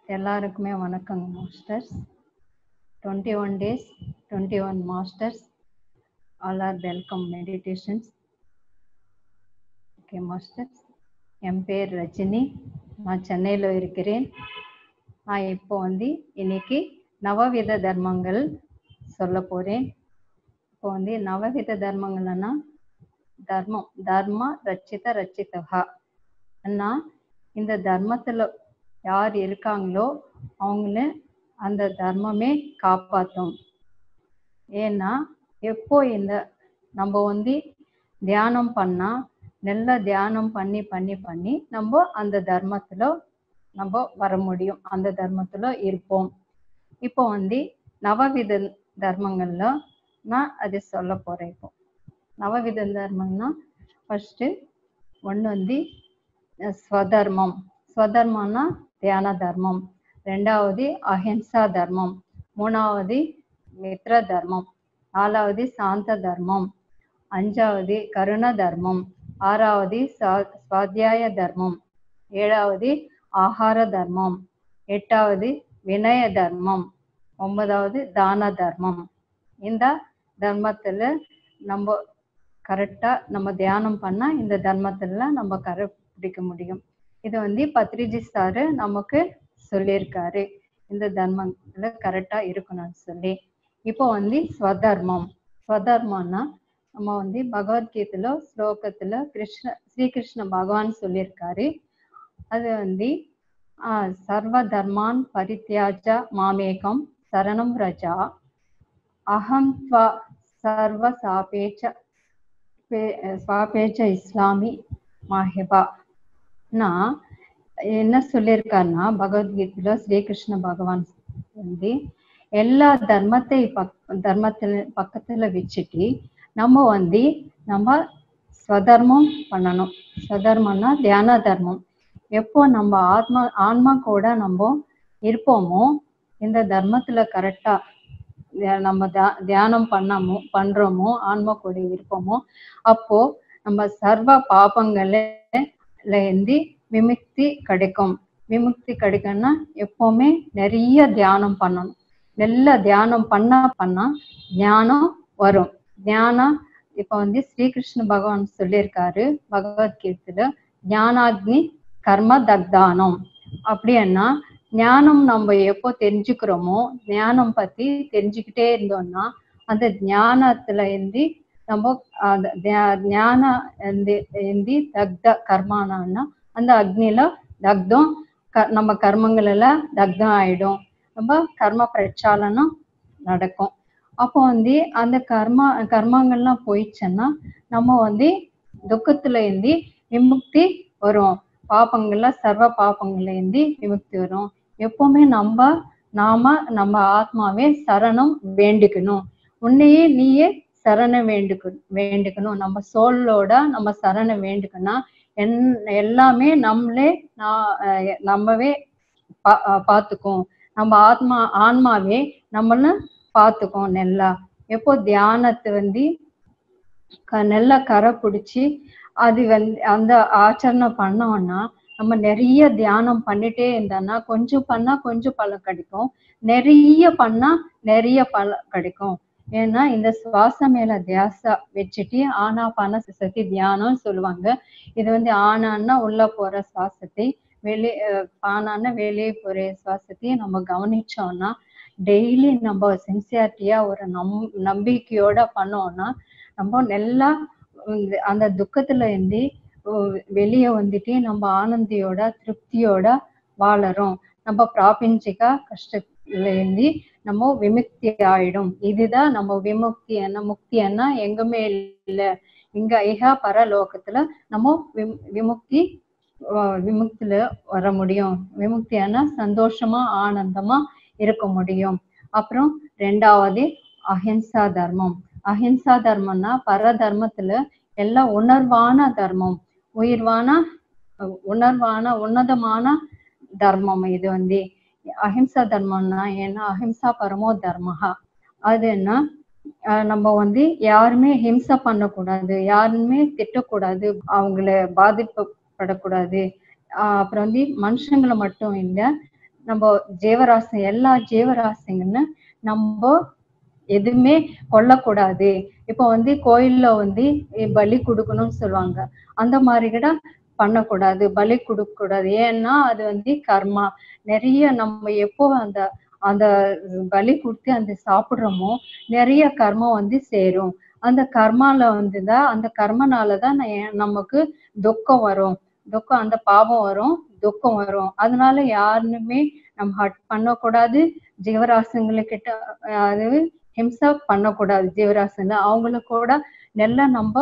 எல்லாருக்குமே வணக்கங்க masters twenty one days twenty one masters all are welcome meditations okay masters என் பேர் ரஜினி நான் சென்னையில் இருக்கிறேன் நான் இப்போ வந்து இன்னைக்கு நவவித தர்மங்கள் சொல்ல போகிறேன் இப்போ வந்து நவவித தர்மங்கள்னா தர்மம் தர்ம ரச்சித ரச்சிதகா அண்ணா இந்த தர்மத்துல யார் இருக்காங்களோ அவங்கள அந்த தர்மமே காப்பாற்றும் ஏன்னா எப்போ இந்த நம்ம வந்து தியானம் பண்ணா நல்ல தியானம் பண்ணி பண்ணி பண்ணி நம்ம அந்த தர்மத்துல நம்ம வர முடியும் அந்த தர்மத்துல இருப்போம் இப்போ வந்து நவவித தர்மங்கள்ல நான் அது சொல்ல போறேன் இப்போ நவவித தர்மம்னா ஃபர்ஸ்ட் ஒன்று வந்து ஸ்வதர்மம் ஸ்வதர்மம்னா தியான தர்மம் ரெண்டாவது அஹிம்சா தர்மம் மூணாவது மித்ர தர்மம் நாலாவது சாந்த தர்மம் அஞ்சாவது கருண தர்மம் ஆறாவது சுவாத்தியாய தர்மம் ஏழாவது ஆகார தர்மம் எட்டாவது வினய தர்மம் ஒன்பதாவது தான தர்மம் இந்த தர்மத்துல நம்ம கரெக்டா நம்ம தியானம் பண்ணா இந்த தர்மத்துல நம்ம கடைபிடிக்க முடியும் இது வந்து பத்ரிஜி சாரு நமக்கு சொல்லியிருக்காரு இந்த தர்மத்துல கரெக்டா இருக்கணும்னு சொல்லி இப்போ வந்து ஸ்வதர்மம் ஸ்வதர்மம்னா நம்ம வந்து பகவத்கீதையில ஸ்லோகத்துல கிருஷ்ண ஸ்ரீகிருஷ்ண பகவான் சொல்லியிருக்காரு அது வந்து ஆஹ் சர்வ தர்மான் பரித்தியாஜ மாமேகம் சரணம் ரஜா அகம் ஸ்வ சர்வ சாபேச்ச ஸ்வாபேச்ச இஸ்லாமி மாஹிபா நான் என்ன சொல்லியிருக்காருன்னா பகவத்கீதையில ஸ்ரீகிருஷ்ண பகவான் வந்து எல்லா தர்மத்தை பக் தர்மத்துல பக்கத்துல வச்சுட்டு நம்ம வந்து நம்ம ஸ்வதர்மம் பண்ணணும் ஸ்வதர்மம்னா தியான தர்மம் எப்போ நம்ம ஆத்மா ஆன்மா கூட நம்ம இருப்போமோ இந்த தர்மத்துல கரெக்டா நம்ம தியானம் பண்ணமோ பண்றோமோ ஆன்மா கூட இருப்போமோ அப்போ நம்ம சர்வ பாபங்கள்ல இருந்து விமுக்தி கிடைக்கும் விமுக்தி கிடைக்கும்னா எப்பவுமே நிறைய தியானம் பண்ணணும் நல்ல தியானம் பண்ண பண்ணா ஞானம் வரும் ஞானம் இப்ப வந்து ஸ்ரீகிருஷ்ண பகவான் சொல்லியிருக்காரு பகவத்கீதையில ஞானாக்னி கர்ம தக்தானம் அப்படின்னா ஞானம் நம்ம எப்போ தெரிஞ்சுக்கிறோமோ ஞானம் பத்தி தெரிஞ்சுக்கிட்டே இருந்தோம்னா அந்த ஞானத்துல இருந்து நம்ம அந்த ஞான இந்தி தக்த கர்மானா அந்த அக்னில தக்தம் நம்ம கர்மங்கள் எல்லாம் தக்தம் ஆயிடும் நம்ம கர்ம பிரச்சாலனம் நடக்கும் அப்போ வந்து அந்த கர்மா கர்மங்கள்லாம் போயிடுச்சுன்னா நம்ம வந்து துக்கத்துல இருந்து விமுக்தி வரும் பாப்பங்கள்ல சர்வ பாப்பங்கள்ல இருந்து விமுக்தி வரும் எப்பவுமே நம்ம நாம நம்ம ஆத்மாவே சரணம் வேண்டிக்கணும் உன்னையே நீயே சரணம் வேண்டுக்கு வேண்டிக்கணும் நம்ம சோளோட நம்ம சரணம் வேண்டுக்கணும் என் எல்லாமே நம்மளே நம்மவே பா பார்த்துக்கும் நம்ம ஆத்மா ஆன்மாவே நம்மள பார்த்துக்கும் நெல்லா எப்போ தியானத்தை வந்து நல்லா கரை பிடிச்சி அது வந்து அந்த ஆச்சரணை பண்ணோம்னா நம்ம நிறைய தியானம் பண்ணிட்டே இருந்தோம்னா கொஞ்சம் பண்ணா கொஞ்சம் பலன் கிடைக்கும் நிறைய பண்ணா நிறைய பலன் கிடைக்கும் ஏன்னா இந்த சுவாசம் மேல தியாசா வச்சுட்டு ஆனா பண சக்தி தியானம் சொல்லுவாங்க இது வந்து ஆனான்னா உள்ள போற சுவாசத்தை வெளியே பானான்னா வெளியே போற சுவாசத்தை நம்ம கவனிச்சோம்னா டெய்லி நம்ம சின்சியாரிட்டியா ஒரு நம் நம்பிக்கையோட பண்ணோம்னா நம்ம நல்லா அந்த துக்கத்துல இருந்து வெளியே வந்துட்டு நம்ம ஆனந்தியோட திருப்தியோட வாழறோம் நம்ம பிராபஞ்சிகா கஷ்டத்துல இருந்து நம்ம விமுக்தி ஆயிடும் இதுதான் நம்ம விமுக்தி என்ன முக்தி என்ன எங்குமே இல்லை இங்க ஐகா பரலோகத்துல நம்ம விமுக்தி விமுக்தில வர முடியும் விமுக்தியான சந்தோஷமா ஆனந்தமா இருக்க முடியும் அப்புறம் ரெண்டாவது அஹிம்சா தர்மம் அஹிம்சா தர்மம்னா பர தர்மத்துல எல்லாம் உணர்வான தர்மம் உயிர்வான உணர்வான உன்னதமான தர்மம் இது வந்து அஹிம்சா தர்மம்னா ஏன்னா அஹிம்சா பரமோ தர்மஹா அது என்ன நம்ம வந்து யாருமே ஹிம்சை பண்ணக்கூடாது யாருமே திட்டக்கூடாது அவங்கள பாதிப்பப்படக்கூடாது அப்புறம் வந்து மனுஷங்களை மட்டும் இல்லை நம்ம ஜீவராசி எல்லா ஜீவராசிங்கன்னு நம்ம எதுவுமே கொல்லக்கூடாது இப்போ வந்து கோயில்ல வந்து இ- பலி கொடுக்கணும்னு சொல்லுவாங்க அந்த மாதிரி கூட பண்ணக்கூடாது பலி கொடுக்க கூடாது ஏன்னா அது வந்து கர்மா நிறைய நம்ம எப்போ அந்த அந்த பலி கொடுத்து அந்த சாப்பிடுறோமோ நிறைய கர்மம் வந்து சேரும் அந்த கர்மால வந்துதான் அந்த கர்மனால தான் ந- நமக்கு துக்கம் வரும் துக்கம் அந்த பாவம் வரும் துக்கம் வரும் அதனால யாருனுமே நம்ம ஹட் பண்ணக்கூடாது ஜீவராசிங்களுக்கிட்ட அது ஹிம்சா பண்ணக்கூடாது ஜீவராசிங்க அவங்களுக்கு கூட நல்லா நம்ம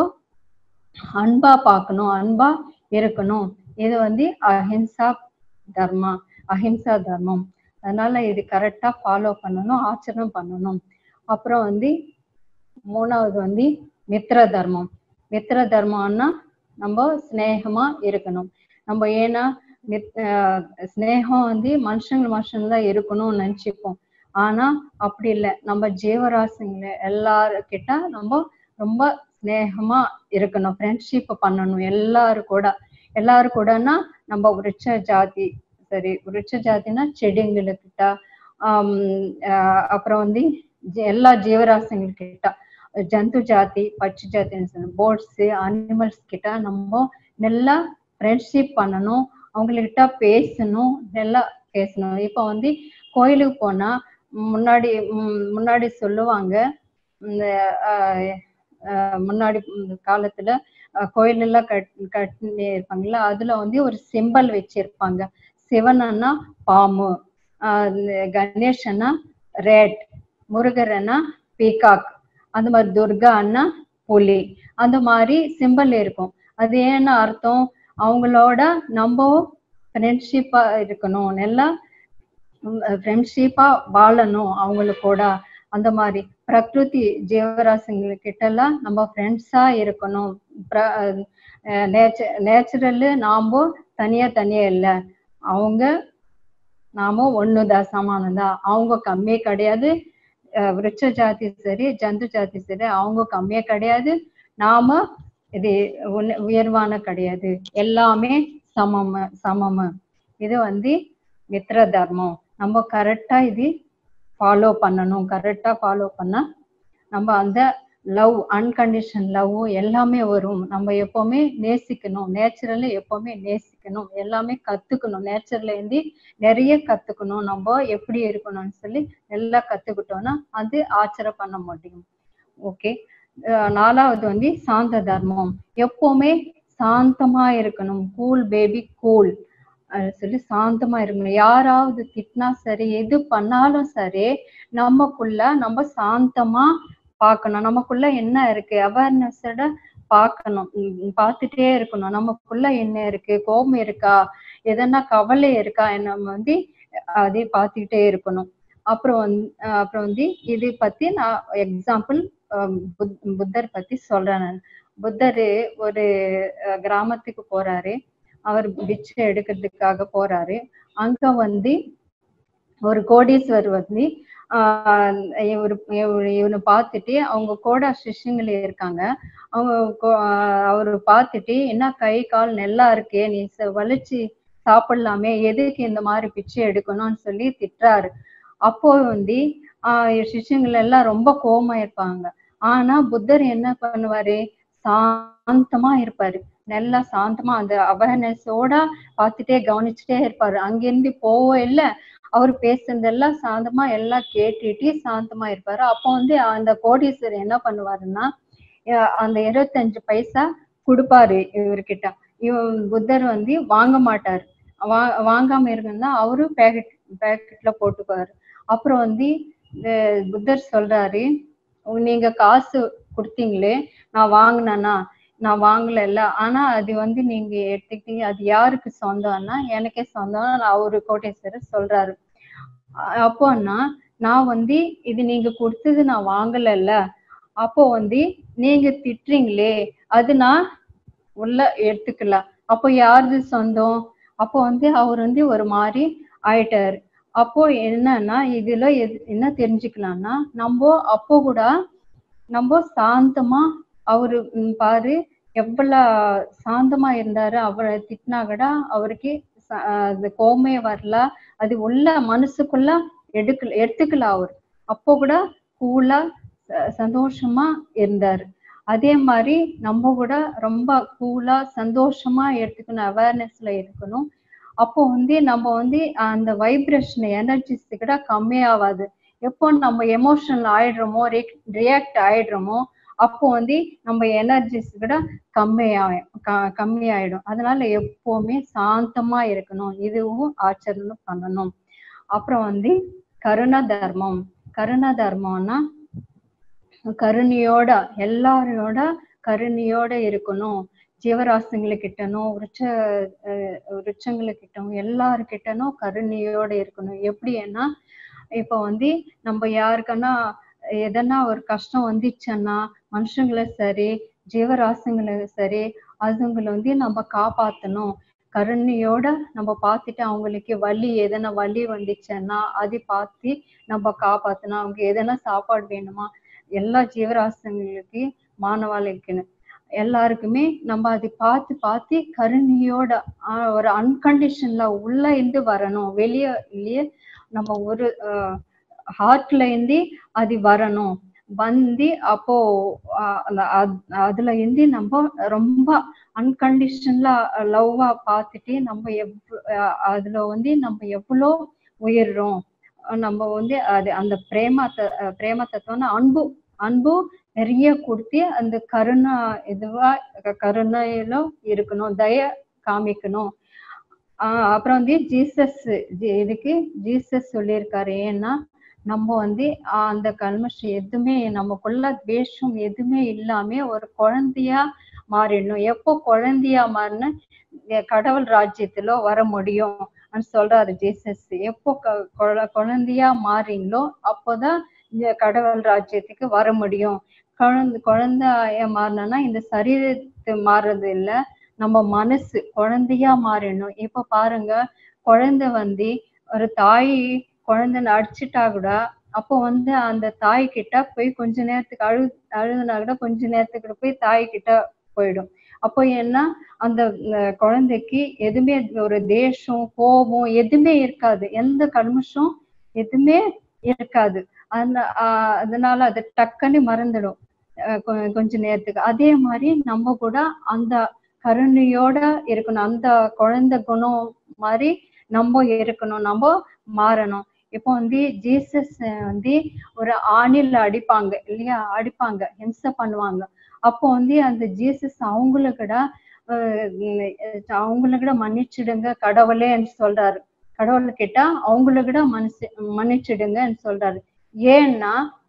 அன்பா பார்க்கணும் அன்பா இருக்கணும் இது வந்து அஹிம்சா தர்மா அஹிம்சா தர்மம் அதனால இது கரெக்டா ஃபாலோ பண்ணணும் ஆச்சரணம் பண்ணணும் அப்புறம் வந்து மூணாவது வந்து மித்திர தர்மம் மித்திர தர்மம்னா நம்ம சிநேகமா இருக்கணும் நம்ம ஏன்னா மித்- ஆஹ் சிநேகம் வந்து மனுஷங்க மனுஷங்க தான் இருக்கணும்னு நினைச்சுப்போம் ஆனா அப்படி இல்லை நம்ம ஜீவராசிங்களை எல்லாருக்கிட்ட நம்ம ரொம்ப சிநேகமா இருக்கணும் ஃப்ரெண்ட்ஷிப் பண்ணணும் எல்லாரு கூட எல்லாரு கூடனா நம்ம விருட்ச ஜாதி சரி விருட்ச ஜாதினா செடிங்களுக்கிட்ட ஆம், ஆஹ் அப்புறம் வந்து ஜ- எல்லா ஜீவராசிங்கள்கிட்ட ஜந்து ஜாதி பட்சி ஜாதின்னு போர்ட்ஸ் அனிமல்ஸ் கிட்ட நம்ம நல்லா ஃப்ரெண்ட்ஷிப் பண்ணணும் அவங்கக்கிட்ட பேசணும் நல்லா பேசணும் இப்போ வந்து கோயிலுக்கு போனா முன்னாடி ம், முன்னாடி சொல்லுவாங்க இந்த ஆஹ், ஆஹ், முன்னாடி ம், காலத்துல ஆஹ், கோயில் எல்லாம் கட் கட்டி இருப்பாங்கல்ல அதுல வந்து ஒரு சிம்பல் வச்சிருப்பாங்க சிவனன்னா பாம்பு ஆஹ், இந்த கணேசன்னா ரேட் முருகரன்னா பீகாக் அந்த மாதிரி துர்கா அண்ணா புலி அந்த மாதிரி சிம்பல் இருக்கும் அது ஏன்னு அர்த்தம் அவங்களோட நம்ம ஃப்ரெண்ட்ஷிப்பா இருக்கணும் நல்லா ஃப்ரெண்ட்ஷிப்பா வாழணும் அவங்களுக்கூட அந்த மாதிரி பிரகிருதி ஜீவராசிங்கக்கிட்ட எல்லாம் நம்ம ஃப்ரெண்ட்ஸா இருக்கணும் நேச்சுரல் நாம தனியா தனியா இல்லை அவங்க நாம ஒண்ணுதான் சமானம் தான் அவங்க கம்மியே கிடையாது அஹ் விருட்ச ஜாதி சரி ஜந்து ஜாதி சரி அவங்க கம்மியே கிடையாது நாம இது உன்ன- உயர்வான கிடையாது எல்லாமே சமம் சமம் இது வந்து மித்திர தர்மம் நம்ம கரெக்டா இது ஃபாலோ பண்ணணும் கரெக்டா ஃபாலோ பண்ணா நம்ம அந்த லவ் அன்கண்டிஷன் லவ் எல்லாமே வரும் நம்ம எப்பவுமே நேசிக்கணும் நேச்சுரலி எப்பவுமே நேசிக்கணும் எல்லாமே கத்துக்கணும் நேச்சர்ல இருந்து நிறைய கத்துக்கணும் நம்ம எப்படி இருக்கணும்னு சொல்லி நல்லா கத்துக்கிட்டோம்னா அது ஆச்சரம் பண்ண முடியும் ஓகே நாலாவது வந்து சாந்த தர்மம் எப்பவுமே சாந்தமா இருக்கணும் கூல் பேபி கூல் சொல்லி சாந்தமா இருக்கணும் யாராவது திட்டினா சரி எது பண்ணாலும் சரி நமக்குள்ள நம்ம சாந்தமா பார்க்கணும் நமக்குள்ள என்ன இருக்கு அவேர்னஸோட பார்க்கணும் உம் பார்த்துட்டே இருக்கணும் நமக்குள்ள என்ன இருக்கு கோபம் இருக்கா எதனா கவலை இருக்கா நம்ம வந்து அதை பார்த்துக்கிட்டே இருக்கணும் அப்புறம் வந்து அஹ் அப்புறம் வந்து இது பத்தி நான் எக்ஸாம்பிள் புத்தர் பத்தி சொல்றேன் நான் புத்தர் ஒரு அஹ், கிராமத்துக்கு போறாரு அவர் பிச்சை எடுக்கிறதுக்காக போறாரு அங்க வந்து ஒரு கோடீஸ்வர் வந்து ஆஹ் இவரு இவரு இவனை பார்த்துட்டு அவங்க கோடா சிஷ்யங்கள் இருக்காங்க அவங்க கோ- ஆஹ் அவரு பார்த்துட்டு என்ன கை கால் நல்லா இருக்கே நீ ச- வலிச்சு சாப்பிடலாமே எதுக்கு இந்த மாதிரி பிச்சை எடுக்கணும்னு சொல்லி திட்டுறாரு அப்போ வந்து ஆஹ் சிஷ்யங்கள் எல்லாம் ரொம்ப கோவமா இருப்பாங்க ஆனா புத்தர் என்ன பண்ணுவாரு சாந்தமா இருப்பாரு நல்லா சாந்தமா அந்த அவேர்னஸோட பார்த்துட்டே கவனிச்சுட்டே இருப்பாரு அங்கிருந்து போவோ இல்ல அவர் பேசுனதெல்லாம் சாந்தமா எல்லாம் கேட்டுட்டு சாந்தமா இருப்பாரு அப்போ வந்து அந்த கோடீஸ்வரர் என்ன பண்ணுவாருன்னா அஹ் அந்த இருபத்தஞ்சு பைசா கொடுப்பாரு இவர்கிட்ட இவன் புத்தர் வந்து வாங்க மாட்டாரு வா வாங்காம இருந்தா அவரு பேக்கெட் பேக்கெட்ல போட்டுப்பாரு அப்புறம் வந்து அஹ் புத்தர் சொல்றாரு நீங்க காசு கொடுத்தீங்களே நான் வாங்கினேனா நான் வாங்கலைல்ல ஆனா அது வந்து நீங்க எடுத்துக்கிட்டீங்க அது யாருக்கு சொந்தம்னா எனக்கே சொந்தம் அவரு கோட்டேஸ்வரர் சொல்றாரு அ- அப்போன்னா நான் வந்து இது நீங்க கொடுத்தது நான் வாங்கலைல்ல அப்போ வந்து நீங்க திட்டுறீங்களே அது நான் உள்ள எடுத்துக்கலாம் அப்போ யாருது சொந்தம் அப்போ வந்து அவர் வந்து ஒரு மாதிரி ஆயிட்டாரு அப்போ என்னன்னா இதுல எது என்ன தெரிஞ்சுக்கலாம்னா நம்ம அப்போ கூட நம்ம சாந்தமா அவரு ம், பாரு எவ்வளவு சாந்தமா இருந்தாரு அவரை திட்டினா கூட அவருக்கு ச- அது கோமே வரல அது உள்ள மனசுக்குள்ள எடுக்கல எடுத்துக்கல அவர் அப்போ கூட கூலா சந்தோஷமா இருந்தாரு அதே மாதிரி நம்ம கூட ரொம்ப கூலா சந்தோஷமா எடுத்துக்கணும் அவேர்னஸ்ல இருக்கணும் அப்போ வந்து நம்ம வந்து அந்த வைப்ரேஷன் எனர்ஜிஸ் கூட கம்மியாகாது எப்போ நம்ம எமோஷனல் ஆயிடுறோமோ ரியாக்ட் ஆயிடுறோமோ அப்போ வந்து நம்ம எனர்ஜிஸ் கூட கம்மியாகும் க- கம்மியாயிடும் அதனால எப்பவுமே சாந்தமா இருக்கணும் இதுவும் ஆச்சரணம் பண்ணணும் அப்புறம் வந்து கருண தர்மம் கருண தர்மம்னா கருணையோட எல்லாரோட கருணையோட இருக்கணும் ஜீவராசிங்களுக்கிட்டனும் விருட்ச அஹ் விருட்சங்களுக்கிட்டனும் எல்லாருக்கிட்டனும் கருணையோட இருக்கணும் எப்படின்னா இப்போ வந்து நம்ம யாருக்கன்னா எதனா ஒரு கஷ்டம் வந்துச்சுன்னா மனுஷங்களை சரி ஜீவராசிங்களை சரி அதுங்களை வந்து நம்ம காப்பாத்தணும் கருணையோட நம்ம பார்த்துட்டு அவங்களுக்கு வலி எதனா வலி வந்துச்சுன்னா அதை பார்த்து நம்ம காப்பாத்தணும் அவங்க எதனா சாப்பாடு வேணுமா எல்லா ஜீவராசிங்களுக்கு மாணவாளிக்கு எல்லாருக்குமே நம்ம அதை பார்த்து பார்த்து கருணையோட ஆஹ் ஒரு அன்கண்டிஷன்ல உள்ள இருந்து வரணும் வெளியே இல்லையே நம்ம ஒரு ஹார்ட்ல இருந்து அது வரணும் வந்து அப்போ ஆஹ் அந்த அத்- அதுல இருந்து நம்ம ரொம்ப அன்கண்டிஷனலா லவ்வா பார்த்துட்டு நம்ம எவ் ஆஹ் அதுல வந்து நம்ம எவ்வளோ உயர்றோம் நம்ம வந்து அது அந்த பிரேம த- பிரேம தத்துவம்னா அன்பு அன்பு நிறைய கொடுத்து அந்த கருணா இதுவா க- கருணையில இருக்கணும் தய காமிக்கணும் ஆஹ் அப்புறம் வந்து ஜீசஸ் ஜி- இதுக்கு ஜீசஸ் சொல்லியிருக்காரு ஏன்னா நம்ம வந்து ஆஹ் அந்த கல்மஷம் எதுவுமே நமக்குள்ள துவேஷம் எதுவுமே இல்லாம ஒரு குழந்தையா மாறிடணும் எப்போ குழந்தையா மாறின கடவுள் ராஜ்யத்துல வர முடியும் அப்படின்னு சொல்றாரு ஜீசஸ் எப்போ க- குழ- குழந்தையா மாறீங்களோ அப்போதான் இந்த கடவுள் ராஜ்யத்துக்கு வர முடியும் குழந்தை குழந்தைய மாறினா இந்த சரீரத்தை மாறுறது இல்ல நம்ம மனசு குழந்தையா மாறிடணும் இப்ப பாருங்க குழந்தை வந்து ஒரு தாய் குழந்தைன்னு அடிச்சிட்டா கூட அப்போ வந்து அந்த தாய் கிட்ட போய் கொஞ்ச நேரத்துக்கு அழு அழுதுனா கூட கொஞ்ச நேரத்துக்கு போய் தாய் கிட்ட போயிடும் அப்போ என்ன அந்த அஹ், குழந்தைக்கு எதுவுமே ஒரு தேஷம் கோபம் எதுவுமே இருக்காது எந்த கல்மஷம் எதுவுமே இருக்காது அந்த ஆஹ் அதனால அது டக்குன்னு மறந்துடும் அஹ் கொ- கொஞ்ச நேரத்துக்கு அதே மாதிரி நம்ம கூட அந்த கருணையோட இருக்கணும் அந்த குழந்தை குணம் மாதிரி நம்ம இருக்கணும் நம்ம மாறணும் இப்போ வந்து ஜீசஸ் வந்து ஒரு ஆணில அடிப்பாங்க இல்லையா அடிப்பாங்க ஹிம்சை பண்ணுவாங்க அப்போ வந்து அந்த ஜீசஸ் அவங்கள கூட அஹ் அவங்கள கூட மன்னிச்சிடுங்க கடவுளேன்னு சொல்றாரு கடவுள் கிட்ட அவங்கள கூட மன்னிச்சு மன்னிச்சிடுங்கன்னு சொல்றாரு ஏன்னா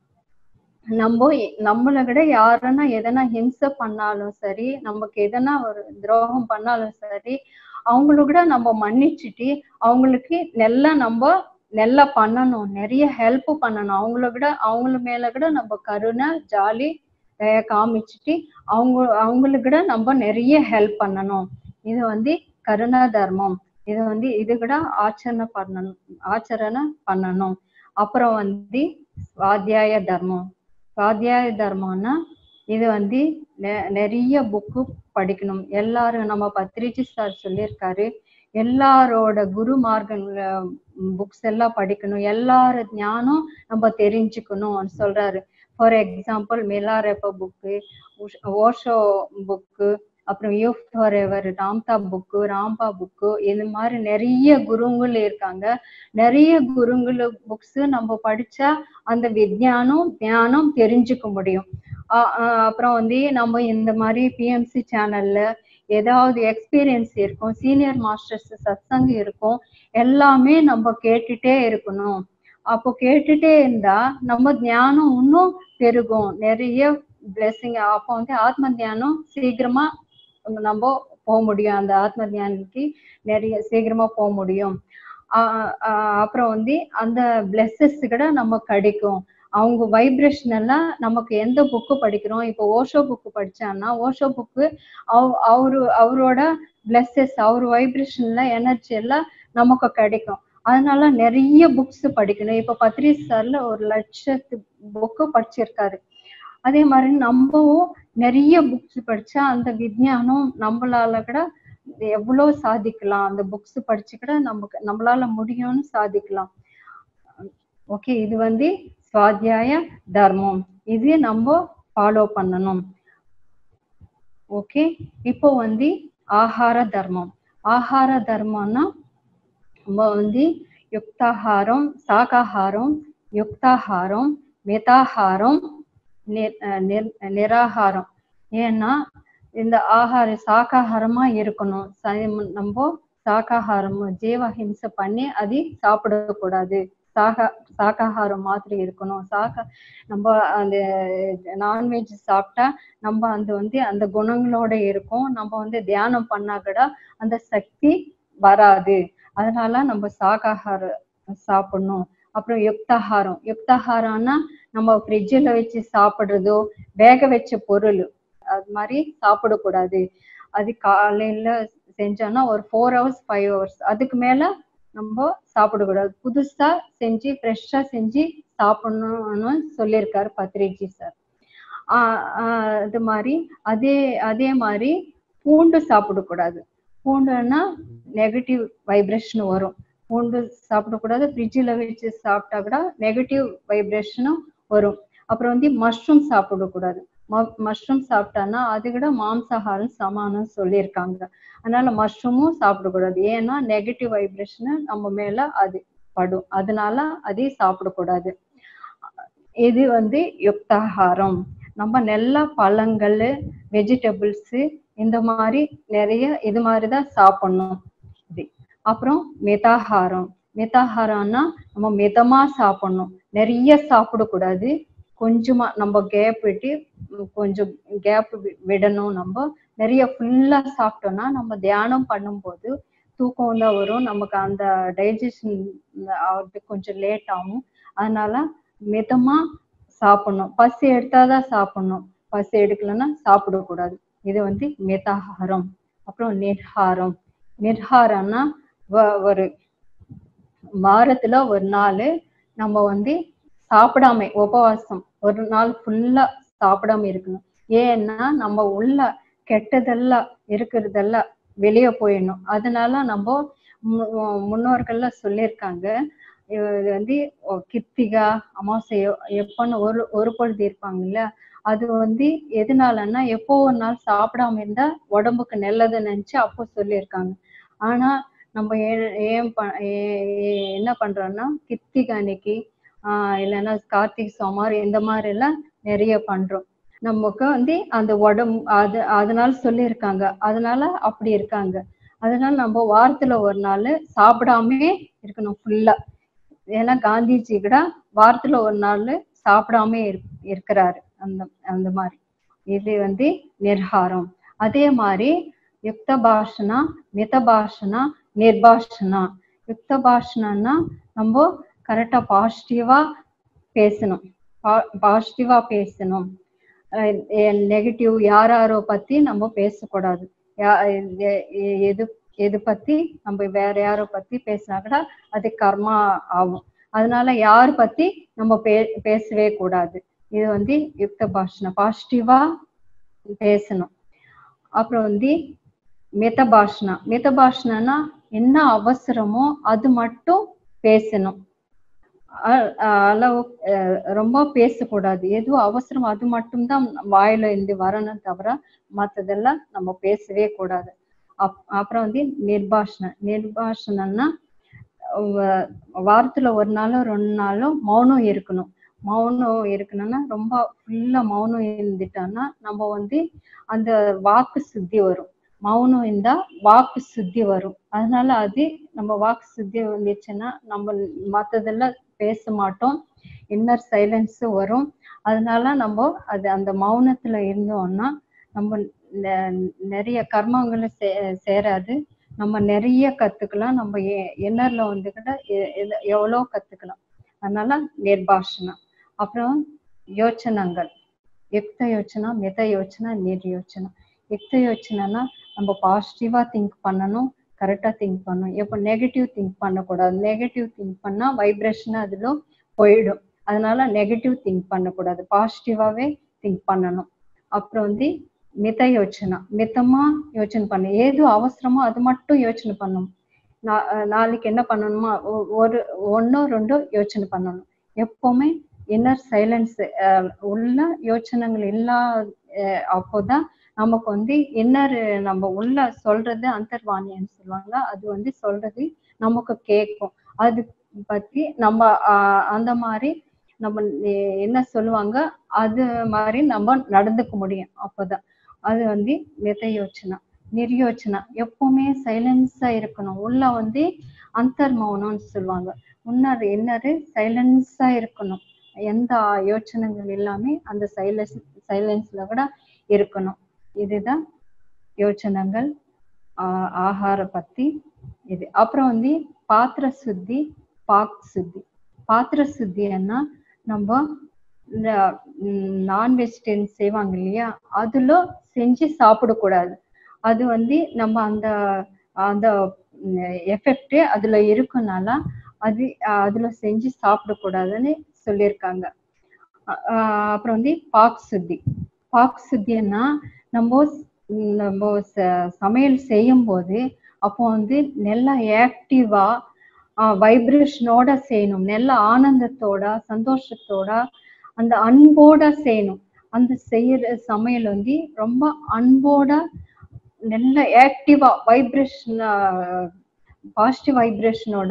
நம்ம நம்மளை விட யாருன்னா எதனா ஹிம்சை பண்ணாலும் சரி நமக்கு எதனா ஒரு துரோகம் பண்ணாலும் சரி அவங்கள கூட நம்ம மன்னிச்சுட்டு அவங்களுக்கு நல்லா நம்ம நல்லா பண்ணணும் நிறைய ஹெல்ப் பண்ணணும் அவங்கள விட அவங்கள மேல கூட நம்ம கருணை ஜாலி தய காமிச்சிட்டு அவங்க அவங்களுக்கு கூட நம்ம நிறைய ஹெல்ப் பண்ணணும் இது வந்து கருணா தர்மம் இது வந்து இது கூட ஆச்சரணை பண்ணணும் ஆச்சரணை பண்ணணும் அப்புறம் வந்து சுவாத்தியாய தர்மம் சுவாத்தியாய தர்மம்னா இது வந்து நெ- நிறைய புக்கு படிக்கணும் எல்லாரும் நம்ம பத்ரிஜி சார் சொல்லியிருக்காரு எல்லாரோட குரு மார்க்க புக்ஸ் எல்லாம் படிக்கணும் எல்லார ஞானம் நம்ம தெரிஞ்சுக்கணும் சொல்றாரு for example Milarepa book Osho book அப்புறம் you forever Ramtha book Rampa book இது மாதிரி நிறைய குருங்கள் இருக்காங்க நிறைய குருங்கள் புக்ஸ் நம்ம படிச்சா அந்த விஞ்ஞானம் ஞானம் தெரிஞ்சுக்க முடியும் ஆஹ் ஆஹ் அப்புறம் வந்து நம்ம இந்த மாதிரி பிஎம்சி சேனல்ல ஏதாவது எக்ஸ்பீரியன்ஸ் இருக்கும் சீனியர் மாஸ்டர்ஸ் சத்சங்க இருக்கும் எல்லாமே நம்ம கேட்டுட்டே இருக்கணும் அப்போ கேட்டுட்டே இருந்தா நம்ம ஞானம் இன்னும் பெருகும் நிறைய பிளெஸிங் அப்போ வந்து ஆத்ம தியானம் சீக்கிரமா நம்ம போக முடியும் அந்த ஆத்ம தியானத்துக்கு நிறைய சீக்கிரமா போக முடியும் ஆஹ் ஆஹ் அப்புறம் வந்து அந்த பிளெஸஸ் கூட நம்ம கிடைக்கும் அவங்க வைப்ரேஷன் எல்லாம் நமக்கு எந்த புக்கு படிக்கிறோம் இப்போ ஓஷோ புக்கு படிச்சான்னா ஓஷோ புக்கு அவரு அவரோட பிளெஸஸ் அவர் வைப்ரேஷன்ல எனர்ஜி எல்லாம் நமக்கு கிடைக்கும் அதனால நிறைய புக்ஸ் படிக்கணும் இப்ப பத்ரிஸ் சார்ல ஒரு லட்சத்து புக்கு படிச்சிருக்காரு அதே மாதிரி நம்மவும் நிறைய புக்ஸ் படிச்சா அந்த விஞ்ஞானம் நம்மளால கூட எவ்வளவு சாதிக்கலாம் அந்த புக்ஸ் படிச்சு கூட நமக்கு நம்மளால முடியும்னு சாதிக்கலாம் ஓகே இது வந்து சுவாத்தியாய தர்மம் இது நம்ம ஃபாலோ பண்ணணும் ஓகே இப்போ வந்து ஆகார தர்மம் ஆகார தர்மம்னா நம்ம வந்து யுக்தாகாரம் சாகாகாரம் யுக்தாகாரம் மிதாகாரம் நி- அஹ் நிர்- நிராகாரம் ஏன்னா இந்த ஆகாரம் சாகாகாரமா இருக்கணும் சை- நம்ம சாகாகாரம் ஜீவஹிம்சை பண்ணி அது சாப்பிடக்கூடாது சாகா சாகாகாரம் மாதிரி இருக்கணும் சாகா நம்ம அந்த நான்வெஜ் சாப்பிட்டா நம்ம அந்த வந்து அந்த குணங்களோட இருக்கும் நம்ம வந்து தியானம் பண்ணா கூட அந்த சக்தி வராது அதனால நம்ம சாகாகாரம் சாப்பிடணும் அப்புறம் யுக்தாகாரம் யுக்தாகாரம்னா நம்ம ஃப்ரிட்ஜில் வச்சு சாப்பிடுறதோ வேக வச்ச பொருள் அது மாதிரி சாப்பிடக்கூடாது அது காலையில செஞ்சோம்னா ஒரு ஃபோர் ஹவர்ஸ் ஃபைவ் ஹவர்ஸ் அதுக்கு மேல நம்ம சாப்பிடக்கூடாது புதுசா செஞ்சு ஃப்ரெஷ்ஷா செஞ்சு சாப்பிடணும்னு சொல்லியிருக்காரு பத்ரிஜி சார் ஆஹ் ஆஹ் அது மாதிரி அதே அதே மாதிரி பூண்டு சாப்பிடக்கூடாது பூண்டுன்னா நெகட்டிவ் வைப்ரேஷன் வரும் பூண்டு சாப்பிடக்கூடாது ஃப்ரிட்ஜில் வச்சு சாப்பிட்டா கூட நெகட்டிவ் வைப்ரேஷனும் வரும் அப்புறம் வந்து மஷ்ரூம் சாப்பிடக்கூடாது மஷ்ரூம் சாப்பிட்டான்னா அது கூட மாம்சாகாரம் சமானம் சொல்லியிருக்காங்க அதனால மஷ்ரூமும் சாப்பிடக்கூடாது ஏன்னா நெகட்டிவ் வைப்ரேஷன் நம்ம மேல அது படும் அதனால அதை சாப்பிடக்கூடாது இது வந்து யுக்தாகாரம் நம்ம நல்ல பழங்கள் வெஜிடபிள்ஸ் இந்த மாதிரி நிறைய இது மாதிரி தான் சாப்பிடணும் இது அப்புறம் மிதாகாரம் மிதாகாரம்னா நம்ம மிதமா சாப்பிடணும் நிறைய சாப்பிடக்கூடாது கொஞ்சமா நம்ம கேப் விட்டு உம், கொஞ்சம் கேப் விடணும் நம்ம நிறைய ஃபுல்லா சாப்பிட்டோம்னா நம்ம தியானம் பண்ணும்போது தூக்கம் தான் வரும் நமக்கு அந்த டைஜஷன் ஆகுறது கொஞ்சம் லேட் ஆகும் அதனால மிதமா சாப்பிடணும் பசி எடுத்தாதான் சாப்பிடணும் பசி எடுக்கலைன்னா சாப்பிடக்கூடாது இது வந்து மிதாகாரம் அப்புறம் நிர்ஹாரம் நிர்ஹாரம்னா வ- ஒரு வாரத்துல ஒரு நாள் நம்ம வந்து சாப்பிடாம உபவாசம் ஒரு நாள் ஃபுல்லா சாப்பிடாம இருக்கணும் ஏன்னா நம்ம உள்ள கெட்டதெல்லாம் இருக்கிறதெல்லாம் வெளியே போயிடணும் அதனால நம்ம மு- முன்னோர்கள்லாம் சொல்லியிருக்காங்க இது வந்து ஒ- கிருத்திகா அமாவாசை எ- எப்பன்னு ஒரு ஒரு பொழுது இருப்பாங்கல்ல அது வந்து எதனாலன்னா எப்போ ஒரு நாள் சாப்பிடாம இருந்தா உடம்புக்கு நல்லதுன்னு நினைச்சு அப்போ சொல்லியிருக்காங்க ஆனா நம்ம ஏன் ஏன் ப- ஏ- ஏ- என்ன பண்றோம்னா கிருத்திகை அன்னைக்கு ஆஹ் இல்லைன்னா கார்த்திகை சோமார் இந்த மாதிரி எல்லாம் நிறைய பண்றோம் நமக்கு வந்து அந்த உடம்பு அது அதனால சொல்லியிருக்காங்க அதனால அப்படி இருக்காங்க அதனால நம்ம வாரத்துல ஒரு நாள் சாப்பிடாமே இருக்கணும் ஃபுல்லா ஏன்னா காந்திஜி கூட வாரத்துல ஒரு நாள் சாப்பிடாம இருக்- இருக்கிறாரு அந்த அந்த மாதிரி இது வந்து நிர்ஹாரம் அதே மாதிரி யுக்த பாஷனா மித பாஷனா நிர்பாஷனா யுக்த பாஷனா நம்ம கரெக்டா பாசிட்டிவா பேசணும் பாசிட்டிவா பேசணும் நெகட்டிவ் யார் யாரோ பத்தி நம்ம பேசக்கூடாது யா- எ- எ- எது எது பத்தி நம்ம வேற யாரோ பத்தி பேசினா கூட அது கர்மா ஆகும் அதனால யார் பத்தி நம்ம பே பேசவே கூடாது இது வந்து யுக்த பாஷணம் பாசிட்டிவா பேசணும் அப்புறம் வந்து மித பாஷணா மித பாஷணம்னா என்ன அவசரமோ அது மட்டும் பேசணும் அ- அ- அளவு அஹ் ரொம்ப பேசக்கூடாது எது அவசரம் அது மட்டும்தான் வாயில இருந்து வரணும் தவிர மத்ததெல்லாம் நம்ம பேசவே கூடாது அப் அப்புறம் வந்து நிர்பாஷணம் நிர்பாஷணம்னா வ- வாரத்துல ஒரு நாளோ ரெண்டு நாளோ மௌனம் இருக்கணும் மௌனம் இருக்கணும்னா ரொம்ப ஃபுல்லா மௌனம் இருந்துட்டோம்னா நம்ம வந்து அந்த வாக்கு சுத்தி வரும் மௌனம் இருந்தா வாக்கு சுத்தி வரும் அதனால அது நம்ம வாக்கு சுத்தி வந்துச்சுன்னா நம்ம மத்ததெல்லாம் பேச மாட்டோம் இன்னர் சைலன்ஸ் வரும் அதனால நம்ம அது அந்த மௌனத்துல இருந்தோம்னா நம்ம நெ- நிறைய கர்மங்களும் சே சேராது நம்ம நிறைய கத்துக்கலாம் நம்ம இன்னர்ல வந்து கூட எ- எது- எவ்வளோ கத்துக்கலாம் அதனால நிர்பாஷனம் அப்புறம் யோசனங்கள் யுக்த யோசனா மித யோசனா நிர் யோசனா யுக்த யோசனைனா நம்ம பாசிட்டிவா திங்க் பண்ணணும் கரெக்டா திங்க் பண்ணணும் எப்போ நெகட்டிவ் திங்க் பண்ணக்கூடாது நெகட்டிவ் திங்க் பண்ணா வைப்ரேஷன் அதுல போயிடும் அதனால நெகட்டிவ் திங்க் பண்ணக்கூடாது பாசிட்டிவாவே திங்க் பண்ணணும் அப்புறம் வந்து மித யோசனை மிதமா யோசனை பண்ணு ஏது அவசரமோ அது மட்டும் யோசனை பண்ணணும் நா- அஹ் நாளைக்கு என்ன பண்ணணுமா ஒ- ஒரு ஒன்னோ ரெண்டோ யோசனை பண்ணணும் எப்பவுமே இன்னர் சைலன்ஸ் உள்ள யோசனைகள் இல்லா அஹ் அப்போதான் நமக்கு வந்து இன்னர் நம்ம உள்ள சொல்றது அந்தர்வாணின்னு சொல்லுவாங்க அது வந்து சொல்றது நமக்கு கேட்கும் அது பத்தி நம்ம ஆஹ் அந்த மாதிரி நம்ம எ- என்ன சொல்லுவாங்க அது மாதிரி நம்ம நடந்துக்க முடியும் அப்போதான் அது வந்து மித யோசனை நிர்யோசனை எப்பவுமே சைலன்ஸா இருக்கணும் உள்ள வந்து அந்தர் மௌனம்னு சொல்லுவாங்க உன்னர் இன்னரு சைலன்ஸா இருக்கணும் எந்த யோசனைகள் எல்லாமே அந்த சைலன்ஸ் சைலன்ஸ்ல கூட இருக்கணும் இதுதான் யோசனைகள் ஆஹ் ஆகார பத்தி இது அப்புறம் வந்து பாத்திர சுத்தி பாக் சுத்தி பாத்திர சுத்தின்னா நம்ம இந்த நான் வெஜிடேரியன் செய்வாங்க இல்லையா அதுல செஞ்சு சாப்பிடக்கூடாது அது வந்து நம்ம அந்த அந்த எஃபெக்ட் அதுல இருக்கனால அது அஹ் அதுல செஞ்சு சாப்பிடக்கூடாதுன்னு சொல்லியிருக்காங்க அ- அஹ் அப்புறம் வந்து பாக் சுத்தி பாக் சுத்தின்னா நம்ம ஸ்- நம்ம ச- சமையல் செய்யும் போது அப்போ வந்து நல்லா ஆக்டிவா வைப்ரேஷனோட செய்யணும் நல்ல ஆனந்தத்தோட சந்தோஷத்தோட அந்த அன்போட செய்யணும் அந்த செய்யற சமையல் வந்து ரொம்ப அன்போட நல்ல ஆக்டிவா வைப்ரேஷன் பாசிட்டிவ் வைப்ரேஷனோட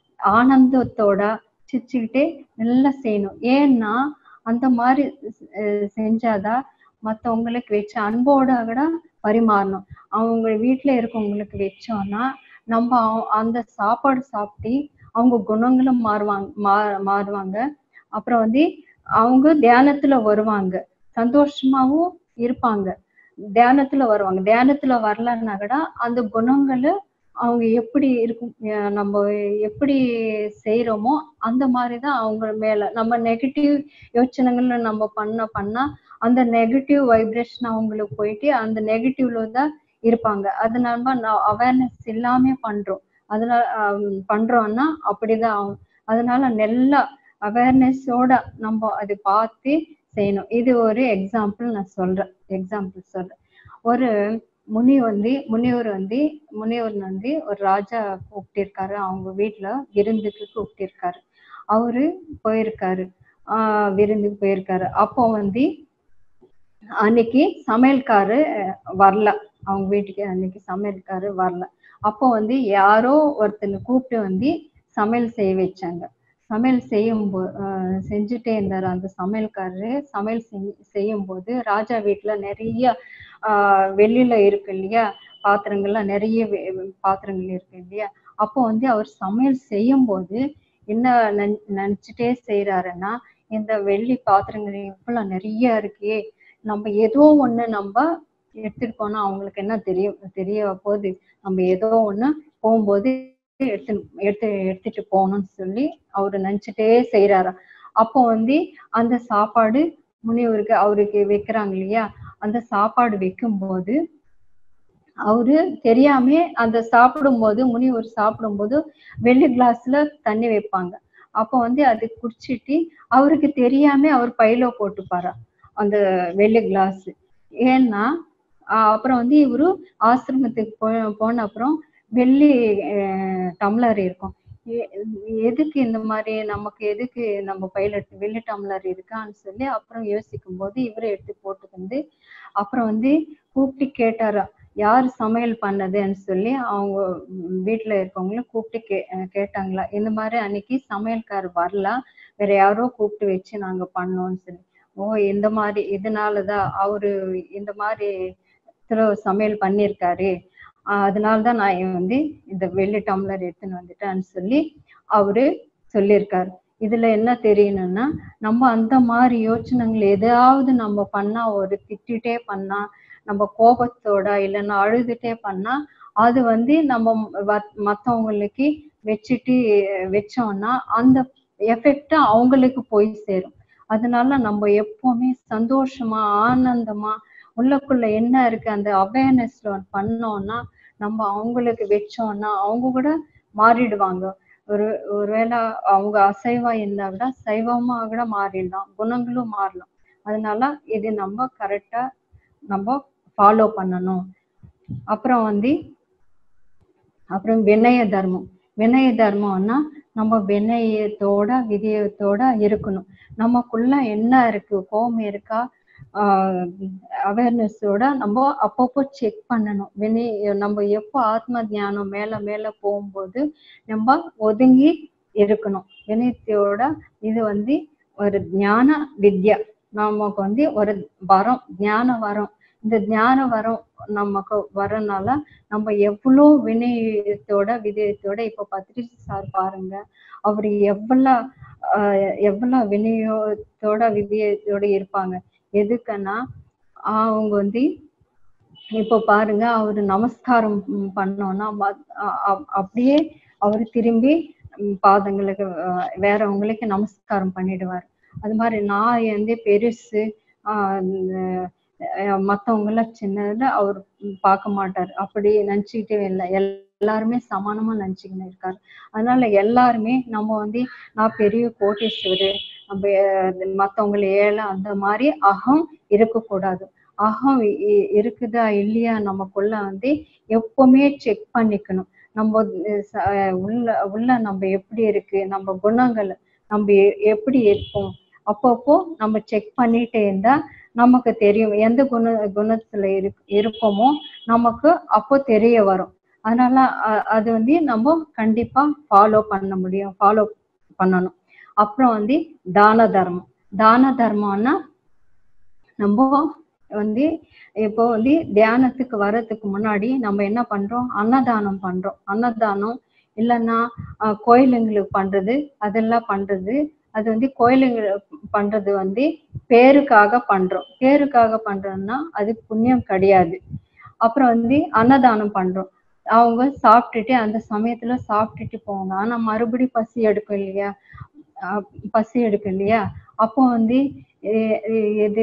ஆனந்தத்தோட சிரிச்சுக்கிட்டே நல்லா செய்யணும் ஏன்னா அந்த மாதிரி அஹ், செஞ்சாதான் மத்தவங்களுக்கு வச்ச அன்போட கூட பரிமாறணும் அவங்க வீட்டுல இருக்கவங்களுக்கு வச்சோம்னா நம்ம அவ- அந்த சாப்பாடு சாப்பிட்டு அவங்க குணங்களும் மாறுவாங்க மா- மாறுவாங்க அப்புறம் வந்து அவங்க தியானத்துல வருவாங்க சந்தோஷமாவும் இருப்பாங்க தியானத்துல வருவாங்க தியானத்துல வரலன்னா கூட அந்த குணங்களை அவங்க எப்படி இருக்கும் அஹ் நம்ம எப்படி செய்யறோமோ அந்த மாதிரிதான் அவங்க மேல நம்ம நெகட்டிவ் யோசனைகள்ல நம்ம பண்ண பண்ணா அந்த நெகட்டிவ் வைப்ரேஷன் அவங்களுக்கு போயிட்டு அந்த நெகட்டிவ்ல தான் இருப்பாங்க அதனால நான் அவேர்னஸ் இல்லாம பண்றோம் அதனால ஆம், பண்றோம்னா அப்படிதான் ஆகும் அதனால நல்லா அவேர்னஸோட நம்ம அதை பார்த்து செய்யணும் இது ஒரு எக்ஸாம்பிள் நான் சொல்றேன் எக்ஸாம்பிள் சொல்றேன் ஒரு முனி வந்து முனிவர் வந்து முனிவர் வந்து ஒரு ராஜா கூப்பிட்டிருக்காரு அவங்க வீட்டுல விருந்துக்கு கூப்பிட்டிருக்காரு அவரு போயிருக்காரு ஆஹ் விருந்துக்கு போயிருக்காரு அப்போ வந்து அன்னைக்கு சமையல்காரு அஹ், வரல அவங்க வீட்டுக்கு அன்னைக்கு சமையல்காரு வரல அப்போ வந்து யாரோ ஒருத்தனை கூப்பிட்டு வந்து சமையல் செய்ய வச்சாங்க சமையல் செய்யும் போ அஹ், செஞ்சுட்டே இருந்தாரு அந்த சமையல்காரரு சமையல் செய்- செய்யும் போது ராஜா வீட்டுல நிறைய ஆஹ் வெளியில இருக்கு இல்லையா பாத்திரங்கள்லாம் நிறைய வெ- பாத்திரங்கள் இருக்கு இல்லையா அப்போ வந்து அவர் சமையல் செய்யும் போது என்ன நினை- நினைச்சிட்டே செய்யறாருன்னா இந்த வெள்ளி பாத்திரங்கள் இவ்வளவு நிறைய இருக்கே நம்ம ஏதோ ஒண்ணு நம்ம எடுத்துட்டு போனா அவங்களுக்கு என்ன தெரியும் தெரிய போகுது நம்ம ஏதோ ஒண்ணு போகும்போது எடுத்து எடுத்து எடுத்துட்டு போகணும்னு சொல்லி அவரு நினைச்சிட்டே செய்யறாரு அப்போ வந்து அந்த சாப்பாடு முனிவருக்கு அவருக்கு வைக்கிறாங்க இல்லையா அந்த சாப்பாடு வைக்கும்போது அவரு தெரியாம அந்த சாப்பிடும்போது முனிவர் சாப்பிடும்போது வெள்ளி கிளாஸ்ல தண்ணி வைப்பாங்க அப்போ வந்து அது குடிச்சிட்டு அவருக்கு தெரியாம அவர் பையில போட்டுப்பாரா அந்த வெள்ளி கிளாஸ் ஏன்னா ஆஹ் அப்புறம் வந்து இவரு ஆசிரமத்துக்கு போ போன அப்புறம் வெள்ளி அஹ், டம்ளர் இருக்கும் எ- எதுக்கு இந்த மாதிரி நமக்கு எதுக்கு நம்ம பையில எடுத்து வெள்ளி டம்ளர் இருக்கான்னு சொல்லி அப்புறம் யோசிக்கும் போது இவரு எடுத்து போட்டு வந்து அப்புறம் வந்து கூப்பிட்டு கேட்டாரா யார் சமையல் பண்ணதுன்னு சொல்லி அவங்க ம், வீட்டுல இருக்கவங்களும் கூப்பிட்டு கே அஹ் கேட்டாங்களா இந்த மாதிரி அன்னைக்கு சமையல்கார் வரல வேற யாரோ கூப்பிட்டு வச்சு நாங்க பண்ணோம்னு சொல்லி ஓ இந்த மாதிரி இதனாலதான் அவரு இந்த மாதிரி இத்தனை சமையல் பண்ணியிருக்காரு ஆஹ் அதனாலதான் நான் வந்து இந்த வெள்ளி டம்ளர் எடுத்துன்னு வந்துட்டேன்னு சொல்லி அவரு சொல்லியிருக்காரு இதுல என்ன தெரியணும்னா நம்ம அந்த மாதிரி யோசனைகள் எதாவது நம்ம பண்ணா ஒரு திட்டிட்டே பண்ணா நம்ம கோபத்தோட இல்லைன்னா அழுதுட்டே பண்ணா அது வந்து நம்ம வ- மத்தவங்களுக்கு வச்சுட்டு வச்சோம்னா அந்த எஃபெக்ட் அவங்களுக்கு போய் சேரும் அதனால நம்ம எப்பவுமே சந்தோஷமா ஆனந்தமா உள்ளுக்குள்ள என்ன இருக்கு அந்த அவேர்னஸ்ல பண்ணோம்னா நம்ம அவங்களுக்கு வச்சோம்னா அவங்க கூட மாறிடுவாங்க ஒரு ஒருவேளை அவங்க அசைவா இருந்தா கூட சைவமா கூட மாறிடலாம் குணங்களும் மாறலாம் அதனால இது நம்ம கரெக்டா நம்ம ஃபாலோ பண்ணணும் அப்புறம் வந்து அப்புறம் வினய தர்மம் வினய தர்மம்னா நம்ம வினயத்தோட விதயத்தோட இருக்கணும் நமக்குள்ள என்ன இருக்கு கோபம் இருக்கா அவேர்னஸோட நம்ம அப்பப்போ செக் பண்ணணும் வினை நம்ம எப்போ ஆத்ம ஞானம் மேல மேல போகும்போது நம்ம ஒதுங்கி இருக்கணும் வினயத்தோட இது வந்து ஒரு ஞான வித்யா நமக்கு வந்து ஒரு வரம் ஞான வரம் இந்த ஞான வரம் நமக்கு வரனால நம்ம எவ்வளோ வினயத்தோட விதயத்தோட இப்ப பத்ரி சார் பாருங்க அவர் எவ்வளவு ஆஹ் எவ்வளவு வினயத்தோட விதயத்தோட இருப்பாங்க எதுக்குன்னா அவங்க வந்து இப்போ பாருங்க அவரு நமஸ்காரம் பண்ணோம்னா அப்படியே அவர் திரும்பி பாதங்களுக்கு வேறவங்களுக்கு நமஸ்காரம் பண்ணிடுவார் அது மாதிரி நான் வந்து பெருசு ஆஹ் மத்தவங்கள சின்னதுல அவர் பார்க்க மாட்டார் அப்படி நினைச்சுக்கிட்டே இல்லை எல்லாருமே சமானமா நினைச்சுக்கின்னு இருக்காரு அதனால எல்லாருமே நம்ம வந்து நான் பெரிய கோட்டீஸ்வரு நம்ம மத்தவங்களை ஏழை அந்த மாதிரி அகம் இருக்கக்கூடாது அகம் இருக்குதா இல்லையா நமக்குள்ள வந்து எப்பவுமே செக் பண்ணிக்கணும் நம்ம உள்ள உள்ள நம்ம எப்படி இருக்கு நம்ம குணங்கள் நம்ம எப்படி இருப்போம் அப்பப்போ நம்ம செக் பண்ணிட்டே இருந்தா நமக்கு தெரியும் எந்த குண குணத்துல இரு இருப்போமோ நமக்கு அப்போ தெரிய வரும் அதனால அது வந்து நம்ம கண்டிப்பா ஃபாலோ பண்ண முடியும் ஃபாலோ பண்ணணும் அப்புறம் வந்து தான தர்மம் தான தர்மம்னா நம்ம வந்து இப்போ வந்து தியானத்துக்கு வர்றதுக்கு முன்னாடி நம்ம என்ன பண்றோம் அன்னதானம் பண்றோம் அன்னதானம் இல்லைன்னா கோயிலுங்களுக்கு பண்றது அதெல்லாம் பண்றது அது வந்து கோயிலுங்க பண்றது வந்து பேருக்காக பண்றோம் பேருக்காக பண்றோம்னா அது புண்ணியம் கிடையாது அப்புறம் வந்து அன்னதானம் பண்றோம் அவங்க சாப்பிட்டுட்டு அந்த சமயத்துல சாப்பிட்டுட்டு போவாங்க ஆனா மறுபடி பசி எடுக்கும் இல்லையா பசி எடுக்கும் இல்லையா அப்போ வந்து எது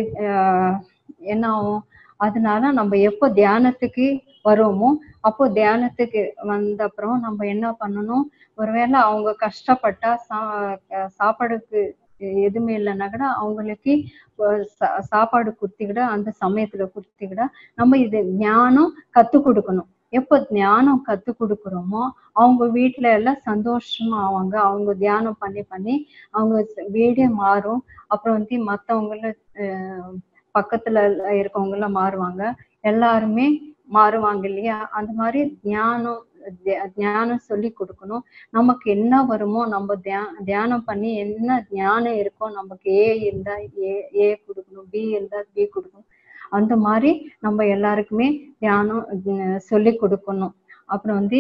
என்ன ஆகும் அதனால நம்ம எப்போ தியானத்துக்கு வருவோமோ அப்போ தியானத்துக்கு வந்த அப்புறம் நம்ம என்ன பண்ணணும் ஒருவேளை அவங்க கஷ்டப்பட்டா சா சாப்பாடுக்கு எதுவுமே இல்லைன்னா கூட அவங்களுக்கு சாப்பாடு குடுத்திக்கிட அந்த சமயத்துல குடுத்திக்கிட நம்ம இது ஞானம் கத்து கொடுக்கணும் எப்போ ஞானம் கத்து கொடுக்குறோமோ அவங்க வீட்டுல எல்லாம் சந்தோஷமா ஆவாங்க அவங்க தியானம் பண்ணி பண்ணி அவங்க வீடே மாறும் அப்புறம் வந்து மத்தவங்கள பக்கத்துல இருக்கவங்க எல்லாம் மாறுவாங்க எல்லாருமே மாறுவாங்க இல்லையா அந்த மாதிரி ஞானம் ஞானம் சொல்லி கொடுக்கணும் நமக்கு என்ன வருமோ நம்ம தியா தியானம் பண்ணி என்ன ஞானம் இருக்கோ நமக்கு ஏ இருந்தா ஏ ஏ கொடுக்கணும் பி இருந்தா பி கொடுக்கணும் அந்த மாதிரி நம்ம எல்லாருக்குமே தியானம் சொல்லி கொடுக்கணும் அப்புறம் வந்து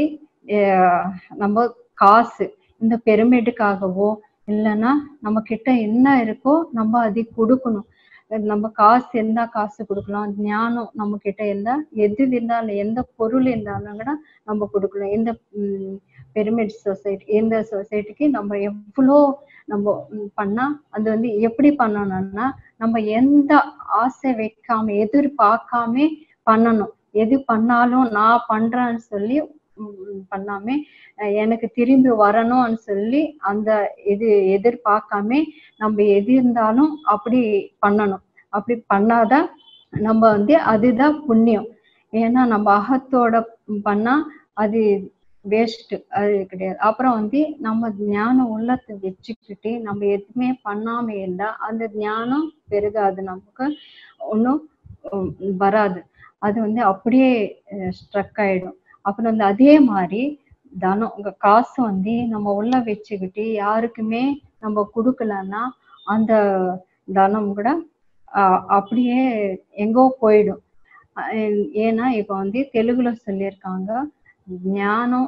நம்ம காசு இந்த பெருமைடுக்காகவோ இல்லைன்னா நம்ம கிட்ட என்ன இருக்கோ நம்ம அதை கொடுக்கணும் நம்ம காசு இருந்தா காசு கொடுக்கலாம் ஞானம் நம்ம கிட்ட இருந்தா எது இருந்தாலும் எந்த பொருள் இருந்தாலும் கூட நம்ம கொடுக்கலாம் எந்த பெருமிட் சொசைட்டி எந்த சொசைட்டிக்கு நம்ம எவ்வளோ நம்ம பண்ணா அது வந்து எப்படி பண்ணணும்னா நம்ம எந்த ஆசை வைக்காம எதிர்பார்க்காம பண்ணணும் எது பண்ணாலும் நான் பண்றேன்னு சொல்லி பண்ணாம எனக்கு திரும்பி வரணும்னு சொல்லி அந்த இது எதிர்பார்க்காம நம்ம எது இருந்தாலும் அப்படி பண்ணணும் அப்படி பண்ணாதான் நம்ம வந்து அதுதான் புண்ணியம் ஏன்னா நம்ம அகத்தோட பண்ணா அது வேஸ்ட் அது கிடையாது அப்புறம் வந்து நம்ம ஞானம் உள்ளத்தை வச்சுக்கிட்டு நம்ம எதுவுமே பண்ணாம இருந்தா அந்த ஞானம் பெருகாது நமக்கு ஒன்றும் வராது அது வந்து அப்படியே ஸ்ட்ரக் ஆயிடும் அப்புறம் வந்து அதே மாதிரி தனம் உங்க காசு வந்து நம்ம உள்ள வச்சுக்கிட்டு யாருக்குமே நம்ம கொடுக்கலன்னா அந்த தனம் கூட அப்படியே எங்கோ போயிடும் ஏன்னா இப்ப வந்து தெலுங்குல சொல்லியிருக்காங்க జ్ఞానం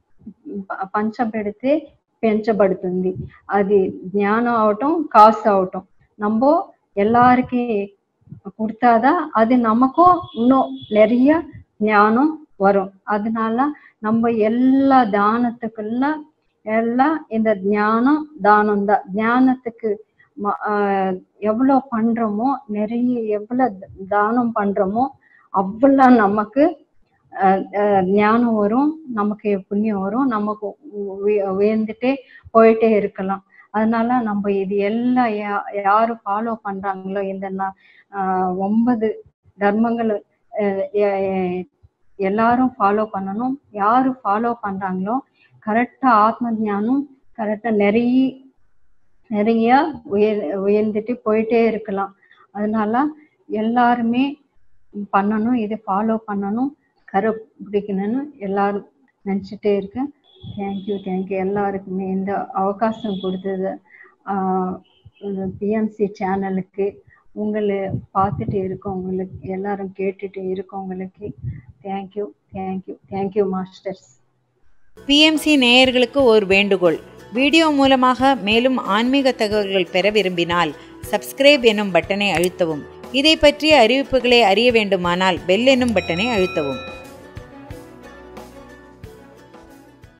పంచబెడితే పెంచబడుతుంది అది జ్ఞానం అవటం காசு ஆகட்டும் நம்ம எல்லாருக்கும் கொடுத்தாதான் அது நமக்கும் இன்னும் நிறைய ஞானம் வரும் அதனால நம்ம எல்லா தானத்துக்குள்ள எல்லாம் இந்த ஞானம் தானம் தான் ஞானத்துக்கு எவ்வளவு பண்றோமோ நிறைய எவ்வளவு தானம் பண்றோமோ அவ்வளவு நமக்கு ஞானம் வரும் நமக்கு புண்ணியம் வரும் நமக்கு உயர்ந்துட்டே போயிட்டே இருக்கலாம் அதனால நம்ம இது எல்லாம் யா யாரு ஃபாலோ பண்றாங்களோ இந்த ஒன்பது தர்மங்கள் அஹ் எ- எ- எல்லாரும் ஃபாலோ பண்ணணும் யாரு ஃபாலோ பண்றாங்களோ கரெக்டா ஆத்ம ஞானம் கரெக்டா நிறைய நிறைய உயர் உயர்ந்துட்டு போயிட்டே இருக்கலாம் அதனால எல்லாருமே பண்ணணும் இதை ஃபாலோ பண்ணணும் கடைப்பிடிக்கணும்னு எல்லாரும் நினச்சிட்டே இருக்கேன் தேங்க்யூ தேங்க்யூ எல்லாருக்குமே இந்த அவகாசம் கொடுத்தது பிஎம்சி சேனலுக்கு உங்களை பார்த்துட்டு இருக்கவங்களுக்கு எல்லாரும் கேட்டுட்டு இருக்கவங்களுக்கு thank you thank you thank you masters PMC நேயர்களுக்கு ஒரு வேண்டுகோள் வீடியோ மூலமாக மேலும் ஆன்மீக தகவல்கள் பெற விரும்பினால் சப்ஸ்கிரைப் எனும் பட்டனை அழுத்தவும் இதை பற்றிய அறிவிப்புகளை அறிய வேண்டுமானால் பெல் என்னும் பட்டனை அழுத்தவும்